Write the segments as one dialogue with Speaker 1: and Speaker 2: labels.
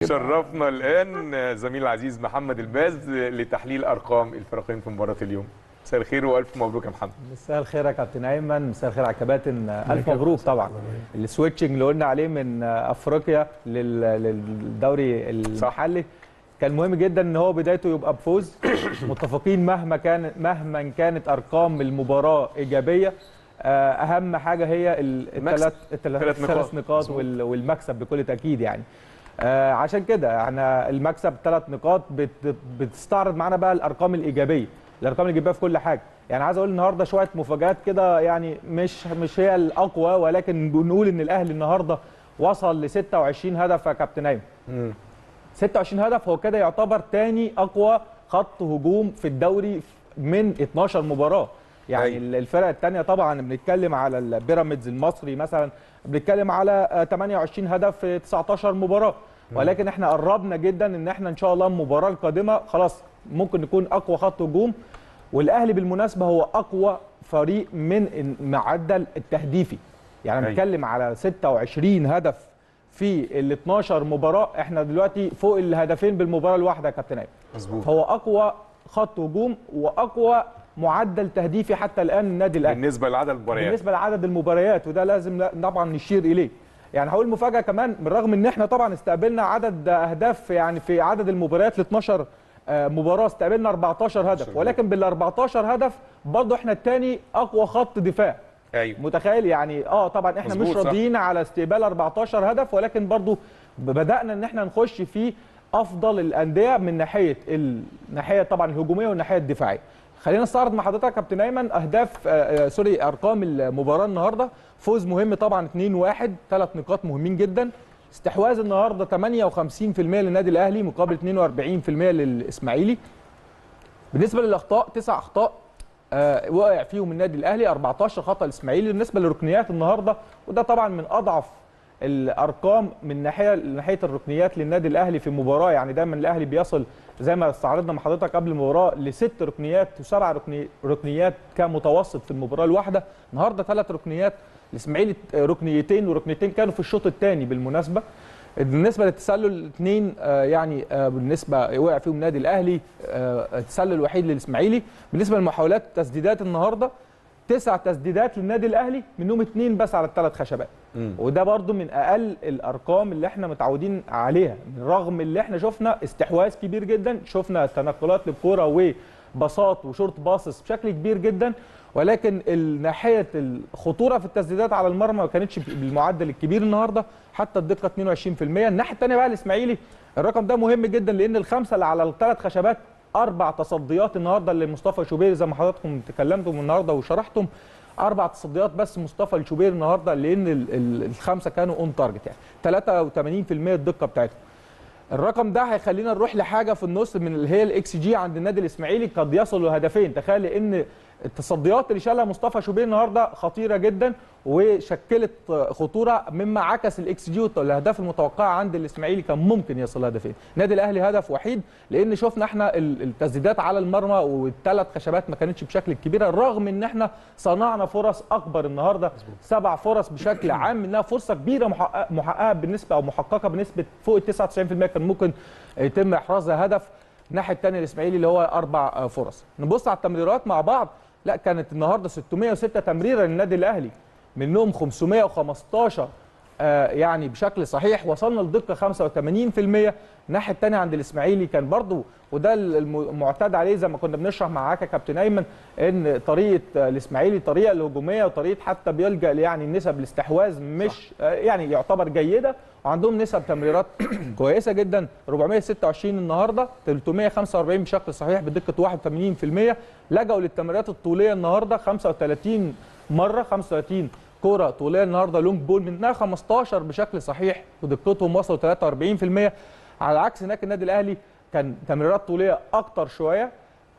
Speaker 1: شرفنا الان زميل العزيز محمد الباز لتحليل ارقام الفريقين في مباراه اليوم مساء الخير والف مبروك يا محمد
Speaker 2: مساء الخير يا كابتن ايمن مساء الخير على الكباتن الف مبروك طبعا السويتشنج اللي قلنا عليه من افريقيا لل- للدوري المحلي كان مهم جدا ان هو بدايته يبقى بفوز متفقين مهما كان مهما كانت ارقام المباراه ايجابيه آه، اهم حاجه هي الثلاث
Speaker 1: ثلاث نقاط.
Speaker 2: الثلاث نقاط وال- والمكسب بكل تاكيد يعني آه، عشان كده احنا المكسب ثلاث نقاط بت- بتستعرض معانا بقى الارقام الايجابيه الارقام الايجابيه في كل حاجه يعني عايز اقول النهارده شويه مفاجات كده يعني مش مش هي الاقوى ولكن بنقول ان الاهلي النهارده وصل ل 26 هدف يا كابتن ايمن 26 هدف هو كده يعتبر تاني اقوى خط هجوم في الدوري من 12 مباراه يعني
Speaker 1: أيوة.
Speaker 2: أيوة. الفرق الثانيه طبعا بنتكلم على البيراميدز المصري مثلا بنتكلم على آه، 28 هدف في 19 مباراه ولكن احنا قربنا جدا ان احنا ان شاء الله المباراه القادمه خلاص ممكن نكون اقوى خط هجوم والاهلي بالمناسبه هو اقوى فريق من المعدل التهديفي يعني
Speaker 1: أيوة.
Speaker 2: بنتكلم على 26 هدف في ال 12 مباراه احنا دلوقتي فوق الهدفين بالمباراه الواحده يا كابتن ايمن
Speaker 1: مظبوط
Speaker 2: فهو اقوى خط هجوم واقوى معدل تهديفي حتى الان النادي الاهلي
Speaker 1: بالنسبه لعدد المباريات
Speaker 2: بالنسبه لعدد المباريات وده لازم لا- طبعا نشير اليه يعني هقول مفاجاه كمان بالرغم ان احنا طبعا استقبلنا عدد اهداف يعني في عدد المباريات ل 12 آه، مباراه استقبلنا 14 هدف ولكن بال 14 هدف برضه احنا الثاني اقوى خط دفاع
Speaker 1: ايوه
Speaker 2: متخيل يعني اه طبعا احنا
Speaker 1: مظبوط،
Speaker 2: مش
Speaker 1: صح.
Speaker 2: راضيين على استقبال 14 هدف ولكن برضو بدانا ان احنا نخش في افضل الانديه من ناحيه الناحيه طبعا الهجوميه والناحيه الدفاعيه خلينا نستعرض مع حضرتك يا كابتن ايمن اهداف آه آه سوري ارقام المباراه النهارده فوز مهم طبعا 2-1 ثلاث نقاط مهمين جدا استحواذ النهارده 58% للنادي الاهلي مقابل 42% للاسماعيلي بالنسبه للاخطاء تسع اخطاء آه وقع فيهم النادي الاهلي 14 خطا الاسماعيلي بالنسبه للركنيات النهارده وده طبعا من اضعف الارقام من ناحيه ناحيه الركنيات للنادي الاهلي في مباراه يعني دايما الاهلي بيصل زي ما استعرضنا مع حضرتك قبل المباراه لست ركنيات وسبع ركني- ركنيات كمتوسط في المباراه الواحده النهارده ثلاث ركنيات الاسماعيلي ركنيتين وركنيتين كانوا في الشوط الثاني بالمناسبه بالنسبه للتسلل اثنين آه، يعني آه، بالنسبه وقع فيهم النادي الاهلي آه، التسلل الوحيد للاسماعيلي بالنسبه للمحاولات تسديدات النهارده تسع تسديدات للنادي الاهلي منهم اثنين بس على الثلاث خشبات
Speaker 1: مم.
Speaker 2: وده برضو من اقل الارقام اللي احنا متعودين عليها رغم اللي احنا شفنا استحواذ كبير جدا شفنا تنقلات للكره وباصات وشورت باسس بشكل كبير جدا ولكن ال- ناحيه الخطوره في التسديدات على المرمى ما كانتش بالمعدل الكبير النهارده حتى الدقه 22% الناحيه الثانيه بقى الاسماعيلي الرقم ده مهم جدا لان الخمسه اللي على الثلاث خشبات اربع تصديات النهارده لمصطفى شوبير زي ما حضراتكم تكلمتم النهارده وشرحتم اربع تصديات بس مصطفى الشوبير النهارده لان ال- ال- الخمسه كانوا اون تارجت يعني 83% الدقه بتاعتهم الرقم ده هيخلينا نروح لحاجه في النص من اللي هي الاكس جي عند النادي الاسماعيلي قد يصل لهدفين تخيل ان التصديات اللي شالها مصطفى شوبير النهارده خطيره جدا وشكلت خطوره مما عكس الاكس جي والاهداف المتوقعه عند الاسماعيلي كان ممكن يصل هدفين النادي الاهلي هدف وحيد لان شفنا احنا ال- التسديدات على المرمى والثلاث خشبات ما كانتش بشكل كبير رغم ان احنا صنعنا فرص اكبر النهارده سبع فرص بشكل عام انها فرصه كبيره محققه محققه بالنسبه او محققه بنسبه فوق ال 99% كان ممكن يتم احرازها هدف الناحيه الثانيه الاسماعيلي اللي هو اربع آه، فرص نبص على التمريرات مع بعض لا كانت النهارده 606 تمريره للنادي الاهلي منهم 515 آه، يعني بشكل صحيح وصلنا لدقه 85% الناحيه الثانيه عند الاسماعيلي كان برضو وده الم- المعتاد عليه زي ما كنا بنشرح معاك يا كابتن ايمن ان طريقه آه، الاسماعيلي طريقه الهجوميه وطريقه حتى بيلجا يعني نسب الاستحواذ مش آه، يعني يعتبر جيده وعندهم نسب تمريرات كويسه جدا 426 النهارده 345 بشكل صحيح بدقه 81% لجأوا للتمريرات الطوليه النهارده 35 مره 35 كوره طوليه النهارده لونج بول منها 15 بشكل صحيح ودقتهم وصلوا 43% على عكس هناك النادي الاهلي كان تمريرات طوليه اكتر شويه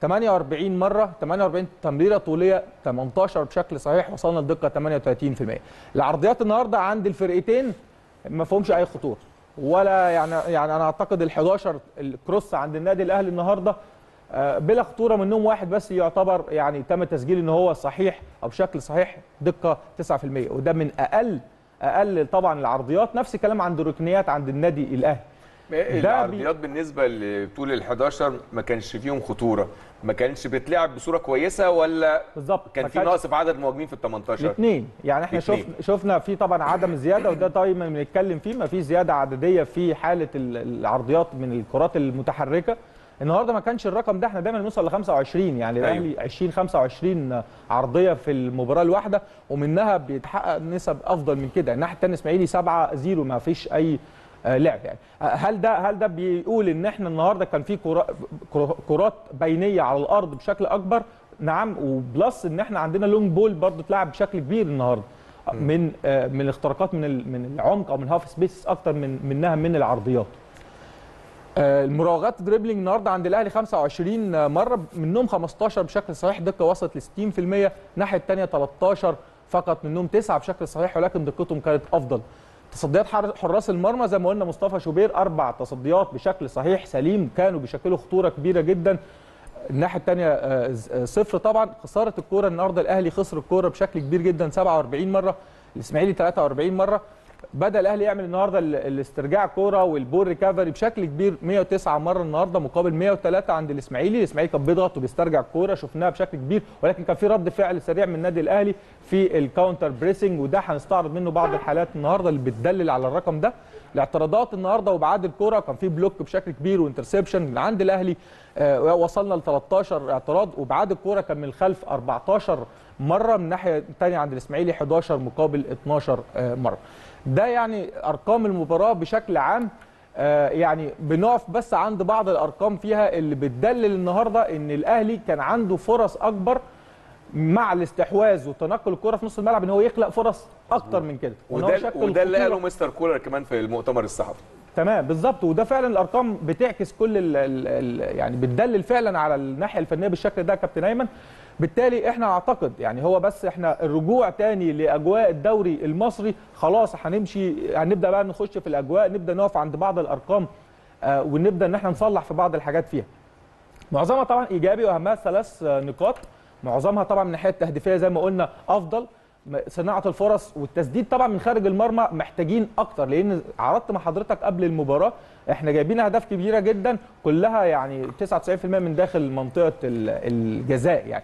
Speaker 2: 48 مره 48 تمريره طوليه 18 بشكل صحيح وصلنا لدقه 38% العرضيات النهارده عند الفرقتين ما فيهمش اي خطوره ولا يعني يعني انا اعتقد ال 11 الكروس عند النادي الاهلي النهارده آه، بلا خطوره منهم واحد بس يعتبر يعني تم تسجيل ان هو صحيح او بشكل صحيح دقه 9% وده من اقل اقل طبعا العرضيات نفس الكلام عند الركنيات عند النادي الاهلي
Speaker 1: العرضيات بالنسبه لطول ال 11 ما كانش فيهم خطوره ما كانش بتلعب بصوره كويسه ولا
Speaker 2: بالظبط
Speaker 1: كان
Speaker 2: ما
Speaker 1: في
Speaker 2: كانش-
Speaker 1: نقص في عدد المهاجمين في ال 18
Speaker 2: الاثنين يعني احنا
Speaker 1: الاتنين.
Speaker 2: شفنا شفنا في طبعا عدم زياده وده دايما بنتكلم فيه ما في زياده عدديه في حاله ال- العرضيات من الكرات المتحركه النهارده ما كانش الرقم ده احنا دايما بنوصل ل 25 يعني
Speaker 1: أيوة.
Speaker 2: الاهلي 20 25 عرضيه في المباراه الواحده ومنها بيتحقق نسب افضل من كده الناحيه الثانيه اسماعيلي 7 0 ما فيش اي آه، لعب يعني آه، هل ده هل ده بيقول ان احنا النهارده كان في كرا- كرا- كرات بينيه على الارض بشكل اكبر نعم وبلس ان احنا عندنا لونج بول برضه اتلعب بشكل كبير النهارده من آه، من الاختراقات من ال- من العمق او من هاف سبيس اكتر من منها من العرضيات آه، المراوغات دريبلينج النهارده عند الاهلي 25 مره منهم 15 بشكل صحيح دقه وصلت ل 60% الناحيه الثانيه 13 فقط منهم 9 بشكل صحيح ولكن دقتهم كانت افضل تصديات حر- حراس المرمى زي ما قلنا مصطفى شوبير اربع تصديات بشكل صحيح سليم كانوا بيشكلوا خطوره كبيره جدا الناحيه الثانيه صفر طبعا خساره الكوره النهارده الاهلي خسر الكوره بشكل كبير جدا 47 مره الاسماعيلي 43 مره بدا الاهلي يعمل النهارده ال- الاسترجاع كوره والبول ريكفري بشكل كبير 109 مره النهارده مقابل 103 عند الاسماعيلي الاسماعيلي كان بيضغط وبيسترجع الكوره شفناها بشكل كبير ولكن كان في رد فعل سريع من النادي الاهلي في الكاونتر بريسنج وده هنستعرض منه بعض الحالات النهارده اللي بتدلل على الرقم ده الاعتراضات النهارده وابعاد الكوره كان في بلوك بشكل كبير وانترسبشن من عند الاهلي آه، وصلنا ل 13 اعتراض وابعاد الكوره كان من الخلف 14 مره من الناحيه الثانيه عند الاسماعيلي 11 مقابل 12 آه، مره ده يعني ارقام المباراه بشكل عام آه، يعني بنقف بس عند بعض الارقام فيها اللي بتدلل النهارده ان الاهلي كان عنده فرص اكبر مع الاستحواذ وتنقل الكره في نص الملعب ان هو يخلق فرص اكتر من كده وإن هو
Speaker 1: وده
Speaker 2: يشكل
Speaker 1: وده اللي
Speaker 2: خطورة.
Speaker 1: قاله مستر كولر كمان في المؤتمر الصحفي
Speaker 2: تمام بالظبط وده فعلا الارقام بتعكس كل ال ال ال يعني بتدلل فعلا على الناحيه الفنيه بالشكل ده يا كابتن ايمن بالتالي احنا اعتقد يعني هو بس احنا الرجوع تاني لاجواء الدوري المصري خلاص هنمشي هنبدا بقى نخش في الاجواء نبدا نقف عند بعض الارقام آه ونبدا ان احنا نصلح في بعض الحاجات فيها معظمها طبعا ايجابي واهمها ثلاث آه، نقاط معظمها طبعا من الناحيه التهديفيه زي ما قلنا افضل م- صناعه الفرص والتسديد طبعا من خارج المرمى محتاجين اكتر لان عرضت مع حضرتك قبل المباراه احنا جايبين اهداف كبيره جدا كلها يعني 99% من داخل منطقه ال- الجزاء يعني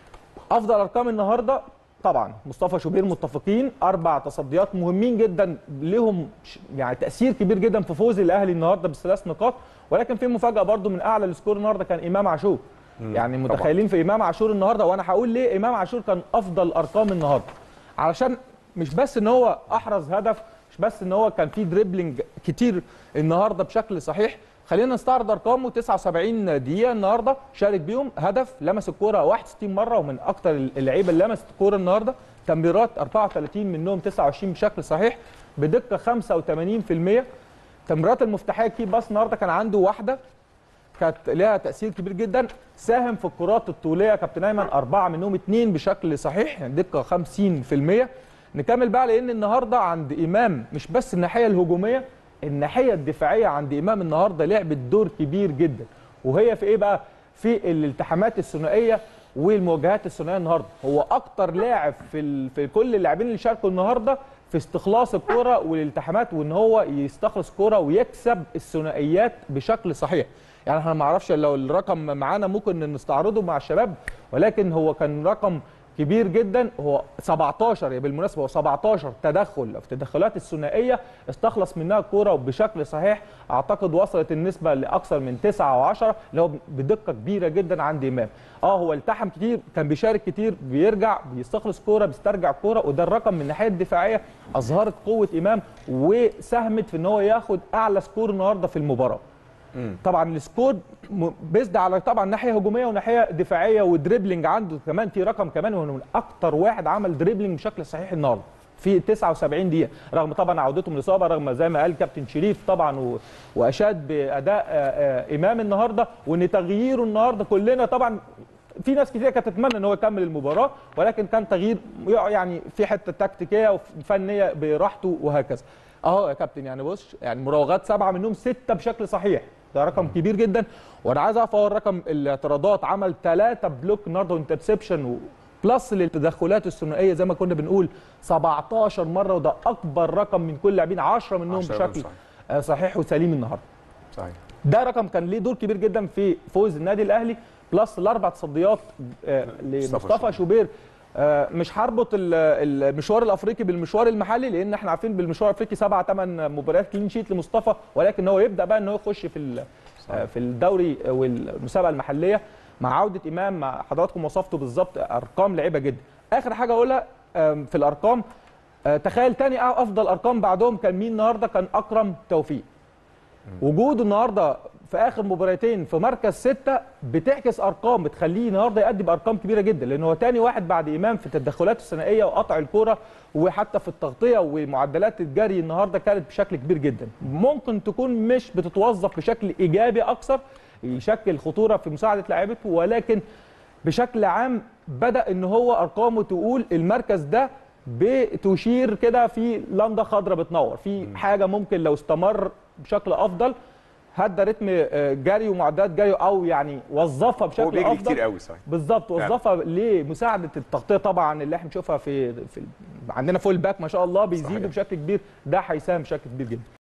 Speaker 2: افضل ارقام النهارده طبعا مصطفى شوبير متفقين اربع تصديات مهمين جدا لهم ش- يعني تاثير كبير جدا في فوز الاهلي النهارده بالثلاث نقاط ولكن في مفاجاه برضو من اعلى السكور النهارده كان امام عاشور يعني
Speaker 1: طبعاً.
Speaker 2: متخيلين في امام عاشور النهارده وانا هقول ليه امام عاشور كان افضل ارقام النهارده علشان مش بس ان هو احرز هدف مش بس ان هو كان فيه دريبلينج كتير النهارده بشكل صحيح خلينا نستعرض ارقامه 79 دقيقه النهارده شارك بيهم هدف لمس الكوره 61 مره ومن اكتر اللعيبه اللي لمست الكوره النهارده تمريرات 34 منهم 29 بشكل صحيح بدقه 85% تمريرات المفتاحيه كي باس النهارده كان عنده واحده كانت لها تاثير كبير جدا ساهم في الكرات الطوليه يا كابتن ايمن اربعه منهم اثنين بشكل صحيح يعني دقه 50% نكمل بقى لان النهارده عند امام مش بس الناحيه الهجوميه الناحيه الدفاعيه عند امام النهارده لعبت دور كبير جدا وهي في ايه بقى في الالتحامات الثنائيه والمواجهات الثنائيه النهارده هو اكتر لاعب في ال... في كل اللاعبين اللي شاركوا النهارده في استخلاص الكرة والالتحامات وان هو يستخلص كرة ويكسب الثنائيات بشكل صحيح يعني احنا ما اعرفش لو الرقم معانا ممكن نستعرضه مع الشباب ولكن هو كان رقم كبير جدا هو 17 يعني بالمناسبه هو 17 تدخل في التدخلات الثنائيه استخلص منها الكوره بشكل صحيح اعتقد وصلت النسبه لاكثر من 9 و10 اللي هو بدقه كبيره جدا عند امام اه هو التحم كتير كان بيشارك كتير بيرجع بيستخلص كوره بيسترجع كوره وده الرقم من الناحيه الدفاعيه اظهرت قوه امام وساهمت في ان هو ياخد اعلى سكور النهارده في المباراه طبعا السكور بيزد على طبعا ناحيه هجوميه وناحيه دفاعيه ودريبلينج عنده كمان في رقم كمان وهو من اكتر واحد عمل دريبلينج بشكل صحيح النهارده في 79 دقيقه رغم طبعا عودته من الاصابه رغم زي ما قال كابتن شريف طبعا و... واشاد باداء آآ آآ امام النهارده وان تغييره النهارده كلنا طبعا في ناس كتير كانت تتمنى ان هو يكمل المباراه ولكن كان تغيير يعني في حته تكتيكيه وفنيه براحته وهكذا اهو يا كابتن يعني بص يعني مراوغات سبعه منهم سته بشكل صحيح ده رقم كبير جدا وانا عايز اقف اهو الرقم الاعتراضات عمل ثلاثه بلوك النهارده وانترسبشن بلس للتدخلات الثنائيه زي ما كنا بنقول 17 مره وده اكبر رقم من كل لاعبين 10 منهم
Speaker 1: 10
Speaker 2: بشكل
Speaker 1: صحيح.
Speaker 2: آه، صحيح وسليم النهارده
Speaker 1: صحيح
Speaker 2: ده رقم كان ليه دور كبير جدا في فوز النادي الاهلي بلس الاربع تصديات آه، لمصطفى
Speaker 1: شوبير.
Speaker 2: شوبير آه، مش هربط ال- المشوار الافريقي بالمشوار المحلي لان احنا عارفين بالمشوار الافريقي سبعة ثمان مباريات كلين شيت لمصطفى ولكن هو يبدا بقى ان هو يخش في ال- آه، في الدوري والمسابقه المحليه مع عوده امام مع حضراتكم وصفته بالظبط ارقام لعيبه جدا اخر حاجه اقولها آم، في الارقام آه، تخيل تاني افضل ارقام بعدهم كان مين النهارده كان اكرم توفيق وجوده النهارده في اخر مباراتين في مركز ستة بتعكس ارقام بتخليه النهارده يقدم ارقام كبيره جدا لان هو تاني واحد بعد امام في التدخلات الثنائيه وقطع الكوره وحتى في التغطيه ومعدلات الجري النهارده كانت بشكل كبير جدا ممكن تكون مش بتتوظف بشكل ايجابي اكثر يشكل خطوره في مساعده لاعيبته ولكن بشكل عام بدا ان هو ارقامه تقول المركز ده بتشير كده في لندا خضراء بتنور في حاجه ممكن لو استمر بشكل افضل هدى رتم آه، جري ومعدلات جري او يعني وظفها
Speaker 1: هو
Speaker 2: بشكل
Speaker 1: بيجري
Speaker 2: افضل
Speaker 1: كتير قوي صحيح
Speaker 2: بالظبط وظفها لمساعده التغطيه طبعا اللي احنا بنشوفها في, في عندنا فول باك ما شاء الله بيزيدوا
Speaker 1: صحيح.
Speaker 2: بشكل كبير ده هيساهم بشكل كبير جدا